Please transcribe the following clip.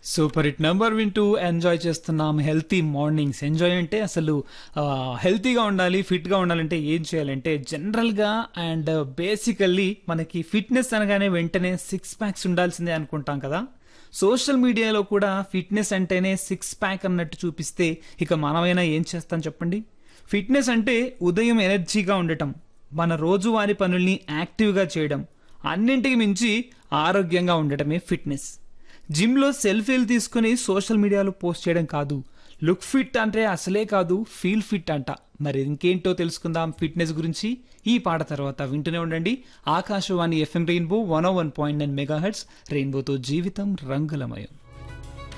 super hit number వింటూ enjoy చేస్తున్నాం healthy mornings enjoy అంటే అసలు హెల్తీగా ఉండాలి ఫిట్గా ఉండాలంటే ఏం చేయాలంటే జనరల్గా అండ్ బేసికల్లీ మనకి ఫిట్నెస్ అనగానే వెంటనే సిక్స్ ప్యాక్స్ ఉండాల్సిందే అనుకుంటాం కదా సోషల్ మీడియాలో కూడా ఫిట్నెస్ అంటేనే సిక్స్ ప్యాక్ అన్నట్టు చూపిస్తే ఇక మనమైనా ఏం చేస్తాం చెప్పండి ఫిట్నెస్ అంటే ఉదయం ఎనర్జీగా ఉండటం మన రోజువారీ పనుల్ని యాక్టివ్గా చేయడం అన్నింటికి మించి ఆరోగ్యంగా ఉండటమే ఫిట్నెస్ జిమ్లో సెల్ఫీలు తీసుకుని సోషల్ మీడియాలో పోస్ట్ చేయడం కాదు లుక్ ఫిట్ అంటే అసలే కాదు ఫీల్ ఫిట్ అంట మరి ఇంకేంటో తెలుసుకుందాం ఫిట్నెస్ గురించి ఈ పాట తర్వాత వింటూనే ఉండండి Akashvani FM rainbow one one point nine mega hits రెయిన్బోతో జీవితం రంగులమయం